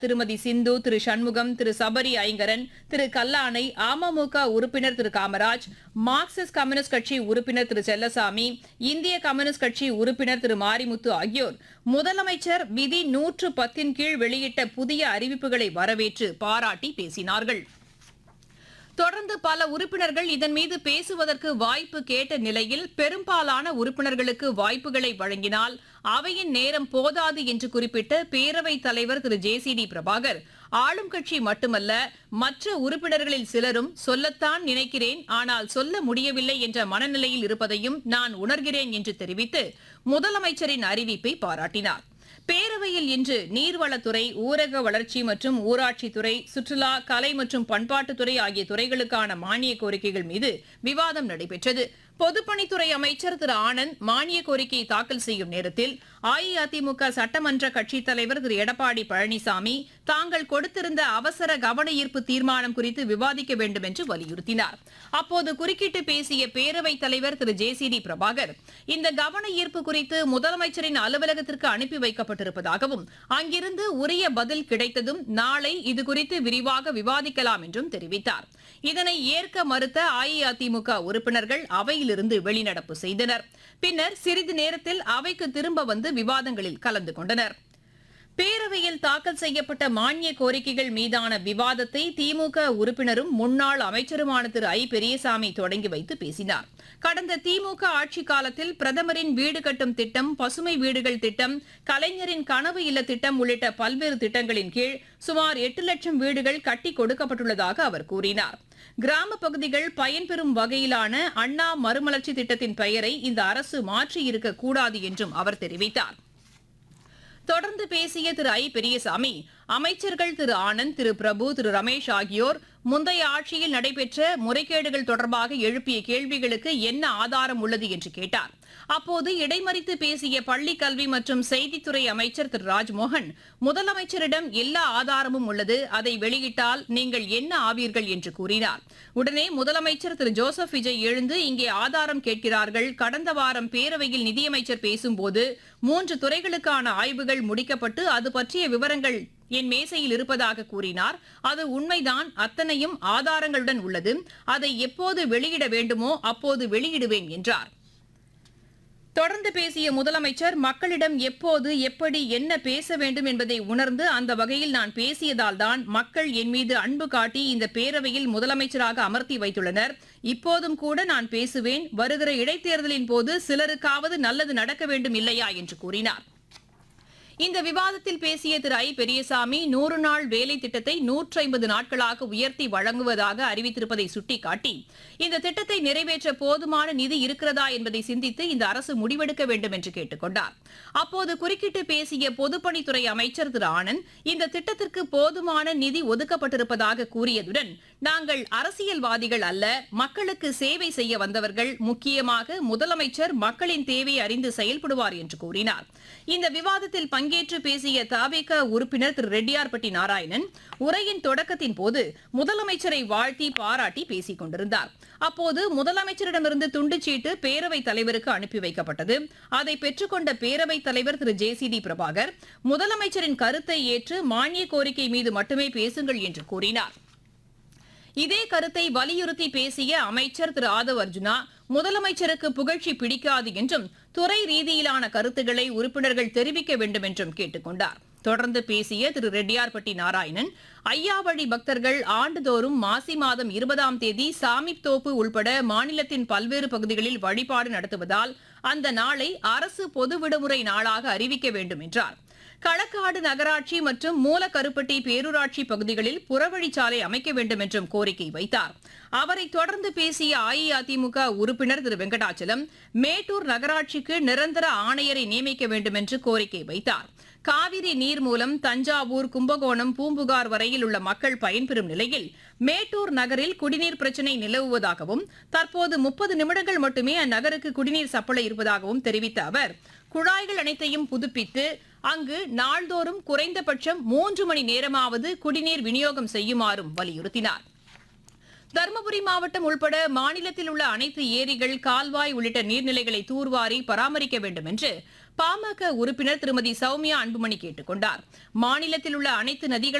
திருமதி சிந்து திரு சண்முகம் திரு சபரி ஐங்கரன் திரு கல்லானை அமமுக உறுப்பினர் திரு Kamaraj Marxist communist கட்சி உறுப்பினர் திரு செல்லசாமி இந்திய கம்யூனிஸ்ட் கட்சி உறுப்பினர் திரு மாரிமுத்து ஆகியோர் முதலமைச்சர் விதி நூற்று பத்தின் கீழ் வெளியிட்ட புதிய அறிவிப்புகளை வரவேற்று பாராட்டி பேசினார்கள் தொடர்ந்து பல உறுப்பினர்கள் இதன் மீது பேசுவதற்கு வாய்ப்பு கேட்ட நிலையில் பெரும்பாலான உறுப்பினர்களுக்கு வாய்ப்புகளை வழங்கினால் அவையின் நேரம் போதாது என்று குறிப்பிட்ட பேரவைத் தலைவர் Thiru J C D Prabhakar ஆளும் கட்சி மட்டுமல்ல மற்ற உறுப்பினர்களில் சிலரும் சொல்லத்தான் நினைக்கிறேன் ஆனால் சொல்ல முடியவில்லை என்ற மனநிலையில் இருப்பதையும் நான் உணர்கிறேன் என்று தெரிவித்து முதலமைச்சரின் அறிவிப்பை பாராட்டினார் பேரவையில் இன்று நீர்வளத்துறை ஊரக வளர்ச்சி மற்றும் ஊராட்சித்துறை சுற்றுலா கலை மற்றும் பண்பாட்டுத்துறை ஆகிய துறைகளுக்கான மானிய கோரிக்கைகள் மீது விவாதம் நடைபெற்றது பொதுப்பணித்துறை அமைச்சர் திரு ஆனந்த் மானிய கோரிக்கையை தாக்கல் செய்யும் நேரத்தில் அஇஅதிமுக சட்டமன்ற கட்சித் தலைவர் திரு எடப்பாடி பழனிசாமி தாங்கள் கொடுத்திருந்த அவசர கவன ஈர்ப்பு தீர்மானம் குறித்து விவாதிக்க வேண்டும் என்று வலியுறுத்தினார் அப்போது குறுக்கிட்டு பேசிய பேரவைத் தலைவர் Thiru J C D Prabhakar இந்த கவன ஈர்ப்பு குறித்து முதலமைச்சரின் அலுவலகத்திற்கு அனுப்பி வைக்கப்பட்டிருப்பதாகவும் அங்கிருந்து உரிய பதில் கிடைத்ததும் நாளை இதுகுறித்து விரிவாக விவாதிக்கலாம் என்றும் தெரிவித்தார் இதனை ஏற்க மறுத்த அஇஅதிமுக உறுப்பினர்கள் அவையிலிருந்து வெளிநடப்பு செய்தனர் பின்னர் சிறிது நேரத்தில் அவைக்கு திரும்ப வந்து விவாதங்களில் கலந்து கொண்டனர் பேரவையில் தாக்கல் செய்யப்பட்ட மானிய கோரிக்கைகள் மீதான விவாதத்தை திமுக உறுப்பினரும் முன்னாள் அமைச்சருமான திரு ஐ பெரியசாமி தொடங்கி வைத்து பேசினார் கடந்த திமுக ஆட்சிக் காலத்தில் பிரதமரின் வீடு கட்டும் திட்டம் பசுமை வீடுகள் திட்டம் கலைஞரின் கனவு இல்ல திட்டம் உள்ளிட்ட பல்வேறு திட்டங்களின் கீழ் சுமார் எட்டு லட்சம் வீடுகள் கட்டி கொடுக்கப்பட்டுள்ளதாக அவர் கூறினார் கிராம பகுதிகள் பயன்பெறும் வகையிலான அண்ணா மறுமலர்ச்சி திட்டத்தின் பெயரை இந்த அரசு மாற்றியிருக்க கூடாது என்றும் அவர் தெரிவித்தார் தொடர்ந்து பேசிய திரு ஐ பெரியசாமி அமைச்சர்கள் திரு ஆனந்த் திரு பிரபு திரு ரமேஷ் ஆகியோர் முந்தைய ஆட்சியில் நடைபெற்ற முறைகேடுகள் தொடர்பாக எழுப்பிய கேள்விகளுக்கு என்ன ஆதாரம் உள்ளது என்று கேட்டார் அப்போது இடைமறித்து பேசிய பள்ளிக் கல்வி மற்றும் செய்தித்துறை அமைச்சர் திரு ராஜ்மோகன் முதலமைச்சரிடம் எல்லா ஆதாரமும் உள்ளது அதை வெளியிட்டால் நீங்கள் என்ன ஆவீர்கள் என்று கூறினார் உடனே முதலமைச்சர் திரு ஜோசப் விஜய் எழுந்து இங்கே ஆதாரம் கேட்கிறார்கள் கடந்த வாரம் பேரவையில் நிதியமைச்சர் பேசும்போது மூன்று துறைகளுக்கான ஆய்வுகள் முடிக்கப்பட்டு அது பற்றிய விவரங்கள் என் மேசையில் இருப்பதாக கூறினார் அது உண்மைதான் அத்தனையும் ஆதாரங்களுடன் உள்ளது அதை எப்போது வெளியிட வேண்டுமோ அப்போது வெளியிடுவேன் என்றார் தொடர்ந்து பேசிய முதலமைச்சர் மக்களிடம் எப்போது எப்படி என்ன பேச வேண்டும் என்பதை உணர்ந்து அந்த வகையில் நான் பேசியதால் தான் மக்கள் என் மீது அன்பு காட்டி இந்த பேரவையில் முதலமைச்சராக அமர்த்தி வைத்துள்ளனர் இப்போதும் கூட நான் பேசுவேன் வருகிற இடைத்தேர்தலின் போது சிலருக்காவது நல்லது நடக்க வேண்டும் இல்லையா என்று கூறினார் இந்த விவாதத்தில் பேசிய திரு ஐ பெரியசாமி நூறு நாள் வேலை திட்டத்தை நூற்றி ஐம்பது நாட்களாக உயர்த்தி வழங்குவதாக அறிவித்திருப்பதை சுட்டிக்காட்டி இந்த திட்டத்தை நிறைவேற்ற போதுமான நிதி இருக்கிறதா என்பதை சிந்தித்து இந்த அரசு முடிவெடுக்க வேண்டும் என்று கேட்டுக் கொண்டார் அப்போது குறுக்கிட்டு பேசிய பொதுப்பணித்துறை அமைச்சர் திரு ஆனந்த் இந்த திட்டத்திற்கு போதுமான நிதி ஒதுக்கப்பட்டிருப்பதாக கூறியதுடன் நாங்கள் அரசியல்வாதிகள் அல்ல மக்களுக்கு சேவை செய்ய வந்தவர்கள் முக்கியமாக முதலமைச்சர் மக்களின் தேவை அறிந்து செயல்படுவார் என்று கூறினார் இந்த விவாதத்தில் பங்கேற்று பேசிய தாவேக உறுப்பினர் திரு ரெட்டியார்பட்டி நாராயணன் உரையின் தொடக்கத்தின் போது முதலமைச்சரை வாழ்த்தி பாராட்டி பேசிக் கொண்டிருந்தார் அப்போது முதலமைச்சரிடமிருந்து துண்டுச்சீட்டு பேரவைத் தலைவருக்கு அனுப்பி வைக்கப்பட்டது அதை பெற்றுக்கொண்ட பேரவைத் தலைவர் Thiru J C D Prabhakar முதலமைச்சரின் கருத்தை ஏற்று மானிய கோரிக்கை மீது மட்டுமே பேசுங்கள் என்று கூறினார் இதே கருத்தை வலியுறுத்தி பேசிய அமைச்சர் திரு ஆதவ் அர்ஜுனா முதலமைச்சருக்கு புகழ்ச்சி பிடிக்காது என்றும் துறை ரீதியிலான கருத்துக்களை உறுப்பினர்கள் தெரிவிக்க வேண்டும் என்றும் கேட்டுக் கொண்டார் தொடர்ந்து பேசிய திரு ரெட்டியார்பட்டி நாராயணன் ஐயாவழி பக்தர்கள் ஆண்டுதோறும் மாசி மாதம் இருபதாம் தேதி சாமித்தோப்பு உள்பட மாநிலத்தின் பல்வேறு பகுதிகளில் வழிபாடு நடத்துவதால் அந்த நாளை அரசு பொது விடுமுறை நாளாக அறிவிக்க வேண்டும் என்றார் களக்காடு நகராட்சி மற்றும் மூலக்கருப்பட்டி பேரூராட்சி பகுதிகளில் புறவழிச்சாலை அமைக்க வேண்டும் என்றும் கோரிக்கை வைத்தார் அவரை தொடர்ந்து பேசிய அஇஅதிமுக உறுப்பினர் திரு வெங்கடாச்சலம் மேட்டூர் நகராட்சிக்கு நிரந்தர ஆணையரை நியமிக்க வேண்டும் என்று கோரிக்கை வைத்தார் காவிரி நீர் மூலம் தஞ்சாவூர் கும்பகோணம் பூம்புகார் வரையில் உள்ள மக்கள் பயன்பெறும் நிலையில் மேட்டூர் நகரில் குடிநீர் பிரச்சினை நிலவுவதாகவும் தற்போது முப்பது நிமிடங்கள் மட்டுமே அந்நகருக்கு குடிநீர் சப்ளை இருப்பதாகவும் தெரிவித்த அவர் குழாய்கள் அனைத்தையும் புதுப்பித்து அங்கு நாள்தோறும் குறைந்தபட்சம் மூன்று மணி நேரமாவது குடிநீர் விநியோகம் செய்யுமாறும் வலியுறுத்தினார் தருமபுரி மாவட்டம் உள்பட மாநிலத்தில் உள்ள அனைத்து ஏரிகள் கால்வாய் உள்ளிட்ட நீர்நிலைகளை தூர்வாரி பராமரிக்க வேண்டும் என்று பாமக உறுப்பினர் திருமதி சௌமியா அன்புமணி கேட்டுக் கொண்டார் மாநிலத்தில் உள்ள அனைத்து நதிகளும்